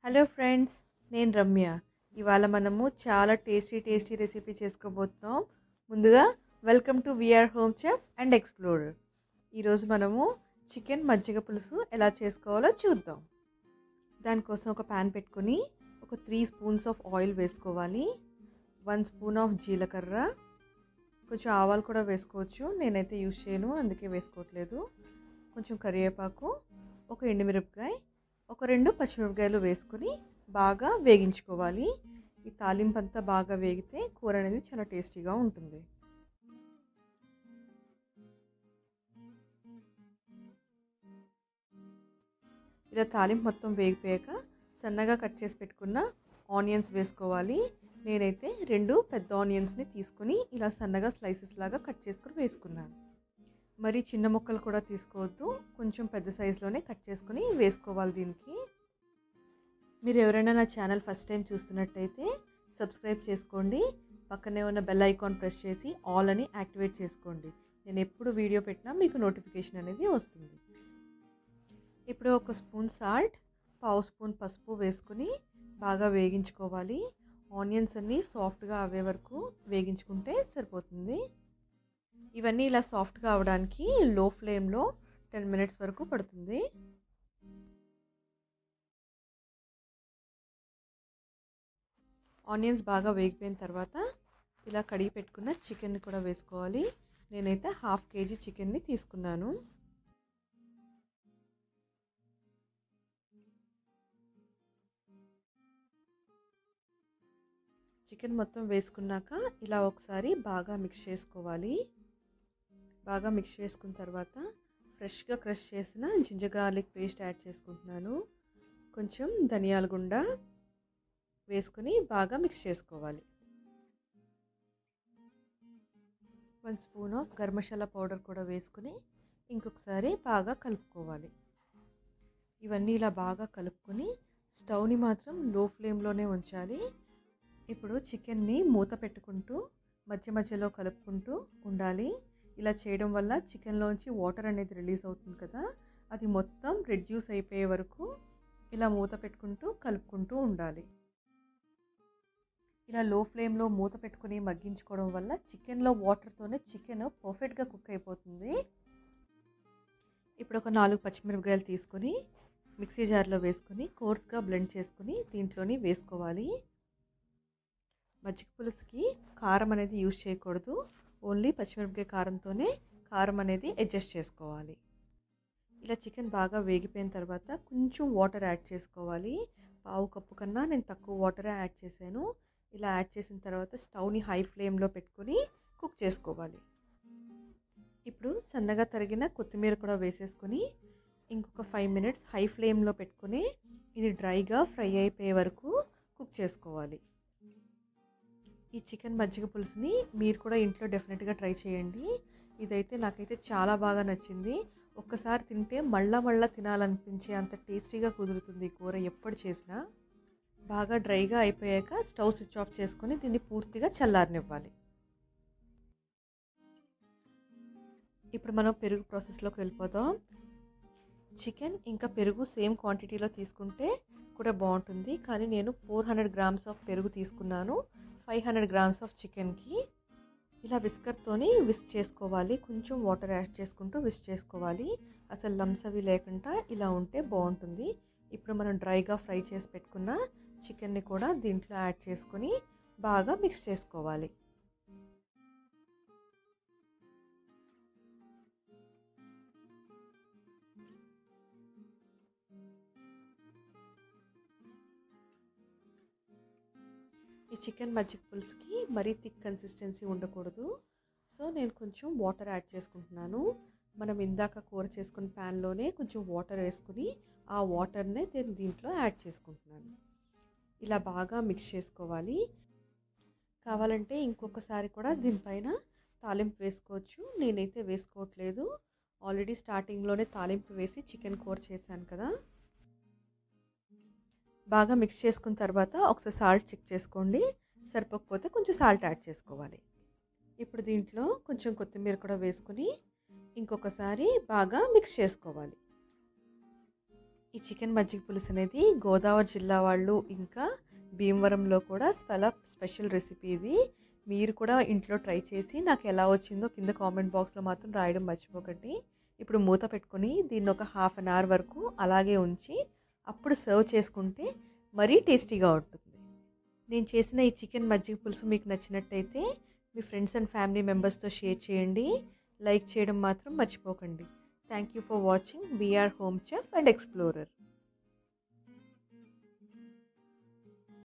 hello friends నేను రమ్య ఇవాళ మనము చాలా టేస్టీ టేస్టీ రెసిపీ చేసుకోబోతున్నాం ముందుగా welcome to VR home chef and explorer ఈరోజు మనము చికెన్ మజ్జిగ పులుసు ఎలా చేసుకోవాలో చూద్దాం దానికోసం ఒక ప్యాన్ పెట్టుకొని ఒక త్రీ స్పూన్స్ ఆఫ్ ఆయిల్ వేసుకోవాలి వన్ స్పూన్ ఆఫ్ జీలకర్ర కొంచెం ఆవాలు కూడా వేసుకోవచ్చు నేనైతే యూజ్ చేయను అందుకే వేసుకోవట్లేదు కొంచెం కరివేపాకు ఒక ఎండుమిరపకాయ ఒక రెండు పచ్చిమిరపకాయలు వేసుకొని బాగా వేగించుకోవాలి ఈ తాలింపు అంతా బాగా వేగితే కూర అనేది చాలా టేస్టీగా ఉంటుంది ఇలా తాలింపు మొత్తం వేగిపోయాక సన్నగా కట్ చేసి పెట్టుకున్న ఆనియన్స్ వేసుకోవాలి నేనైతే రెండు పెద్ద ఆనియన్స్ని తీసుకొని ఇలా సన్నగా స్లైసెస్ లాగా కట్ చేసుకొని వేసుకున్నాను మరి చిన్న ముక్కలు కూడా తీసుకోవద్దు కొంచెం పెద్ద సైజులోనే కట్ చేసుకొని వేసుకోవాలి దీనికి మీరు ఎవరైనా నా ఛానల్ ఫస్ట్ టైం చూస్తున్నట్టయితే సబ్స్క్రైబ్ చేసుకోండి పక్కనే ఉన్న బెల్ ఐకాన్ ప్రెస్ చేసి ఆల్ అని యాక్టివేట్ చేసుకోండి నేను ఎప్పుడు వీడియో పెట్టినా మీకు నోటిఫికేషన్ అనేది వస్తుంది ఇప్పుడు ఒక స్పూన్ సాల్ట్ పావు స్పూన్ పసుపు వేసుకుని బాగా వేగించుకోవాలి ఆనియన్స్ అన్నీ సాఫ్ట్గా అవే వరకు వేగించుకుంటే సరిపోతుంది ఇవన్నీ ఇలా సాఫ్ట్గా అవడానికి లో ఫ్లేమ్లో టెన్ మినిట్స్ వరకు పడుతుంది ఆనియన్స్ బాగా వేగిపోయిన తర్వాత ఇలా కడిగి పెట్టుకున్న చికెన్ కూడా వేసుకోవాలి నేనైతే హాఫ్ కేజీ చికెన్ని తీసుకున్నాను చికెన్ మొత్తం వేసుకున్నాక ఇలా ఒకసారి బాగా మిక్స్ చేసుకోవాలి బాగా మిక్స్ చేసుకున్న తర్వాత ఫ్రెష్గా క్రష్ చేసిన జింజర్ గార్లిక్ పేస్ట్ యాడ్ చేసుకుంటున్నాను కొంచెం ధనియాల గుండ వేసుకొని బాగా మిక్స్ చేసుకోవాలి one spoon of garam masala powder కూడా వేసుకుని ఇంకొకసారి బాగా కలుపుకోవాలి ఇవన్నీ ఇలా బాగా కలుపుకొని స్టవ్ని మాత్రం లో ఫ్లేమ్లోనే ఉంచాలి ఇప్పుడు చికెన్ని మూత పెట్టుకుంటూ మధ్య మధ్యలో కలుపుకుంటూ ఉండాలి ఇలా చేయడం వల్ల చికెన్లోంచి వాటర్ అనేది రిలీజ్ అవుతుంది కదా అది మొత్తం రెడ్యూస్ అయిపోయే వరకు ఇలా మూత పెట్టుకుంటూ కలుపుకుంటూ ఉండాలి ఇలా లో ఫ్లేమ్లో మూత పెట్టుకుని మగ్గించుకోవడం వల్ల చికెన్లో వాటర్తోనే చికెన్ పర్ఫెక్ట్గా కుక్ అయిపోతుంది ఇప్పుడు ఒక నాలుగు పచ్చిమిరపకాయలు తీసుకొని మిక్సీ జార్లో వేసుకొని కోర్స్గా బ్లెండ్ చేసుకుని దీంట్లోని వేసుకోవాలి మజ్జిగ పులుసుకి కారం అనేది యూజ్ చేయకూడదు ఓన్లీ పచ్చిమిరపకాయ కారంతోనే కారం అనేది అడ్జస్ట్ చేసుకోవాలి ఇలా చికెన్ బాగా వేగిపోయిన తర్వాత కొంచెం వాటర్ యాడ్ చేసుకోవాలి పావు కప్పు కన్నా నేను తక్కువ వాటరే యాడ్ చేశాను ఇలా యాడ్ చేసిన తర్వాత స్టవ్ని హై ఫ్లేమ్లో పెట్టుకొని కుక్ చేసుకోవాలి ఇప్పుడు సన్నగా తరిగిన కొత్తిమీర కూడా వేసేసుకొని ఇంకొక ఫైవ్ మినిట్స్ హై ఫ్లేమ్లో పెట్టుకొని ఇది డ్రైగా ఫ్రై అయిపోయే వరకు కుక్ చేసుకోవాలి ఈ చికెన్ మజ్జిగ పులుసుని మీరు కూడా ఇంట్లో డెఫినెట్గా ట్రై చేయండి ఇదైతే నాకైతే చాలా బాగా నచ్చింది ఒక్కసారి తింటే మళ్ళా మళ్ళా తినాలనిపించే అంత టేస్టీగా కుదురుతుంది కూర ఎప్పుడు చేసినా బాగా డ్రైగా అయిపోయాక స్టవ్ స్విచ్ ఆఫ్ చేసుకొని దీన్ని పూర్తిగా చల్లారనివ్వాలి ఇప్పుడు మనం పెరుగు ప్రాసెస్లోకి వెళ్ళిపోదాం చికెన్ ఇంకా పెరుగు సేమ్ క్వాంటిటీలో తీసుకుంటే కూడా బాగుంటుంది కానీ నేను ఫోర్ హండ్రెడ్ గ్రామ్స్ ఆఫ్ పెరుగు తీసుకున్నాను ఫైవ్ హండ్రెడ్ గ్రామ్స్ ఆఫ్ చికెన్కి ఇలా విస్కర్తోని విస్ చేసుకోవాలి కొంచెం వాటర్ యాడ్ చేసుకుంటూ విస్ చేసుకోవాలి అసలు లమ్స్ అవి లేకుండా ఇలా ఉంటే బాగుంటుంది ఇప్పుడు మనం డ్రైగా ఫ్రై చేసి పెట్టుకున్న చికెన్ని కూడా దీంట్లో యాడ్ చేసుకొని బాగా మిక్స్ చేసుకోవాలి ఈ చికెన్ మజ్జిగ పులుసుకి మరీ థిక్ కన్సిస్టెన్సీ ఉండకూడదు సో నేను కొంచెం వాటర్ యాడ్ చేసుకుంటున్నాను మనం ఇందాక కూర చేసుకున్న ప్యాన్లోనే కొంచెం వాటర్ వేసుకుని ఆ వాటర్నే నేను దీంట్లో యాడ్ చేసుకుంటున్నాను ఇలా బాగా మిక్స్ చేసుకోవాలి కావాలంటే ఇంకొకసారి కూడా దీనిపైన తాలింపు వేసుకోవచ్చు నేనైతే వేసుకోవట్లేదు ఆల్రెడీ స్టార్టింగ్లోనే తాలింపు వేసి చికెన్ కూర చేశాను కదా బాగా మిక్స్ చేసుకున్న తర్వాత ఒకసారి సాల్ట్ చెక్ చేసుకోండి సరిపోకపోతే కొంచెం సాల్ట్ యాడ్ చేసుకోవాలి ఇప్పుడు దీంట్లో కొంచెం కొత్తిమీర కూడా వేసుకుని ఇంకొకసారి బాగా మిక్స్ చేసుకోవాలి ఈ చికెన్ మజ్జిగ పులుసు అనేది గోదావరి జిల్లా వాళ్ళు ఇంకా భీమవరంలో కూడా చాలా స్పెషల్ రెసిపీ ఇది మీరు కూడా ఇంట్లో ట్రై చేసి నాకు ఎలా వచ్చిందో కింద కామెంట్ బాక్స్లో మాత్రం రాయడం మర్చిపోకండి ఇప్పుడు మూత పెట్టుకొని దీన్ని ఒక హాఫ్ అన్ అవర్ వరకు అలాగే ఉంచి అప్పుడు సర్వ్ చేసుకుంటే మరీ టేస్టీగా ఉంటుంది నేను చేసిన ఈ చికెన్ మజ్జిగ పులుసు మీకు నచ్చినట్టయితే మీ ఫ్రెండ్స్ అండ్ ఫ్యామిలీ మెంబర్స్తో షేర్ చేయండి లైక్ చేయడం మాత్రం మర్చిపోకండి thank you for watching VR home chef and explorer